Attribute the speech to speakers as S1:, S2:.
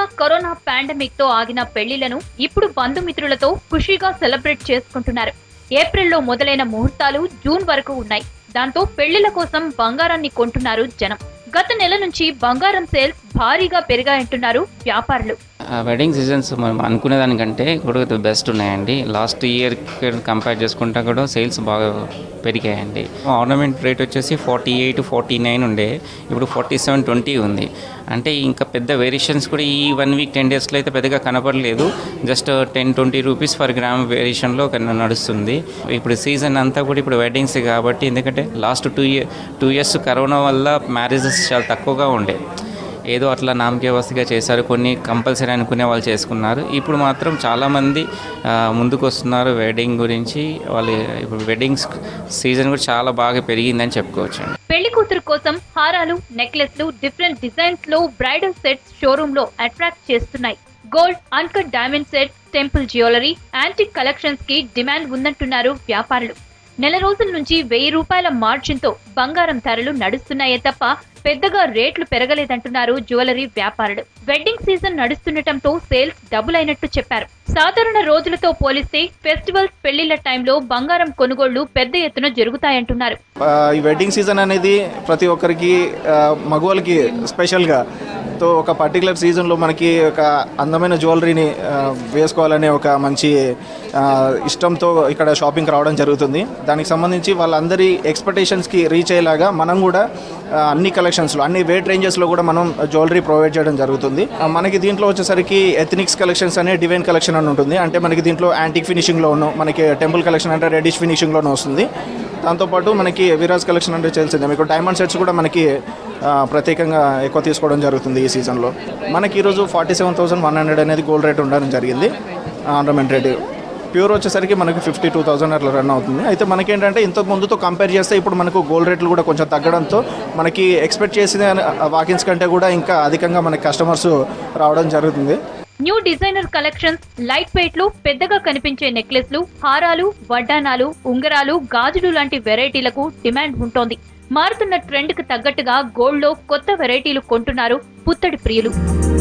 S1: corona pandemic తో ఆగిన పెళ్లిలను ఇప్పుడు బంధుమిత్రులతో ఖుషీగా సెలబ్రేట్ చేసుకుంటున్నారు ఏప్రిల్లో మొదలైన ముహూర్తాలు జూన్ వరకు ఉన్నాయి దాంతో పెళ్లిల కోసం బంగారాన్ని కొంటున్నారు జనం గత నెల నుంచి బంగారం సేల్స్ భారీగా పెరిగాయంటున్నారు వ్యాపారులు
S2: వెడ్డింగ్ సీజన్స్ మనం అనుకునే దానికంటే కూడా బెస్ట్ ఉన్నాయండి లాస్ట్ ఇయర్ కంపేర్ చేసుకుంటే కూడా సేల్స్ బాగా పెరిగాయండి ఆర్నమెంట్ రేట్ వచ్చేసి ఫార్టీ ఎయిట్ ఫార్టీ నైన్ ఉండే ఇప్పుడు ఫార్టీ సెవెన్ ట్వంటీ ఉంది అంటే ఇంకా పెద్ద వేరియేషన్స్ కూడా ఈ వన్ వీక్ టెన్ డేస్లో అయితే పెద్దగా కనపడలేదు just ten twenty rupees per gram వేరియేషన్లో కన్నా నడుస్తుంది ఇప్పుడు సీజన్ అంతా కూడా ఇప్పుడు వెడ్డింగ్స్ కాబట్టి ఎందుకంటే last two year two years corona వల్ల మ్యారేజెస్ చాలా తక్కువగా ఉండే ఏదో అట్లా నామకే వస్తుగా చేశారు కొన్ని కంపల్సరీ అనుకునే వాళ్ళు చేసుకున్నారు ఇప్పుడు మాత్రం చాలామంది ఆ, ముందుకు వస్తున్నారు వెడ్డింగ్ గురించి వాళ్ళు ఇప్పుడు వెడ్డింగ్స్ సీజన్ కూడా చాలా బాగా పెరిగిందని చెప్పుకోవచ్చు
S1: పెళ్లి కూతురు కోసం హారాలు నెక్లెస్లు డిఫరెంట్ డిజైన్స్ లో బ్రైడల్ సెట్స్ షోరూమ్ లో అట్రాక్ట్ చేస్తున్నాయి gold uncut diamond sets temple jewellery antique collections కి డిమాండ్ ఉందంటున్నారు వ్యాపారులు నెల రోజుల నుంచి వెయ్యి రూపాయల మార్జిన్ తో బంగారం ధరలు నడుస్తున్నాయే తప్ప పెద్దగా రేట్లు పెరగలేదంటున్నారు జ్యువెలరీ వ్యాపారులు వెడ్డింగ్ సీజన్ నడుస్తుండటంతో సేల్స్ డబుల్ అయినట్టు చెప్పారు సాధారణ రోజులతో పోలిస్తే ఫెస్టివల్స్ పెళ్లిళ్ల టైంలో బంగారం కొనుగోళ్లు పెద్ద ఎత్తున జరుగుతాయంటున్నారు
S3: ఆ, ఈ వెడ్డింగ్ సీజన్ అనేది ప్రతి ఒక్కరికి ఆ, మగవాళ్ళకి స్పెషల్గా తో ఒక పర్టికులర్ సీజన్లో మనకి ఒక అందమైన జ్యువెలరీని ఆ, వేసుకోవాలనే ఒక మంచి ఆ, ఇష్టంతో ఇక్కడ షాపింగ్ రావడం జరుగుతుంది దానికి సంబంధించి వాళ్ళందరి ఎక్స్పెక్టేషన్స్కి రీచ్ అయ్యేలాగా మనం కూడా ఆ, అన్ని కలెక్షన్స్లో అన్ని వెయిట్ రేంజెస్లో కూడా మనం జ్యువెలరీ ప్రొవైడ్ చేయడం జరుగుతుంది ఆ, మనకి దీంట్లో వచ్చేసరికి ఎథనిక్స్ కలెక్షన్స్ అనే డివైన్ కలెక్షన్ అని ఉంటుంది అంటే మనకి దీంట్లో యాంటిక్ ఫినిషింగ్లో ఉన్న మనకి టెంపుల్ కలెక్షన్ అంటే రెడిష్ ఫినిషింగ్లోనే వస్తుంది దాంతోపాటు మనకి విరాజ్ కలెక్షన్ అంటే తెలిసిందే మీకు డైమండ్ సెట్స్ కూడా మనకి ఆ, ప్రత్యేకంగా ఎక్కువ తీసుకోవడం జరుగుతుంది ఈ సీజన్లో మనకి ఈరోజు forty seven thousand one hundred అనేది గోల్డ్ రేట్ ఉండడం జరిగింది ఆర్నమెంట్ రేట్ ప్యూర్ వచ్చేసరికి మనకి ఫిఫ్టీ టూ థౌసండ్ అట్లా రన్ అవుతుంది అయితే మనకేంటంటే ఇంత ముందుతో కంపేర్ చేస్తే ఇప్పుడు మనకు గోల్డ్ రేట్లు కూడా కొంచెం తగ్గడంతో మనకి ఎక్స్పెక్ట్ చేసిన వాకిన్స్ కంటే కూడా ఇంకా అధికంగా మనకి కస్టమర్స్ రావడం జరుగుతుంది
S1: new designer collections light weight లో పెద్దగా కనిపించే నెక్లెస్లు హారాలు వడ్డానాలు ఉంగరాలు గాజులు లాంటి వెరైటీలకు డిమాండ్ ఉంటోంది మారుతున్న ట్రెండ్ కు తగ్గట్టుగా గోల్డ్ లో కొత్త వెరైటీలు కొంటున్నారు పుత్తడి ప్రియులు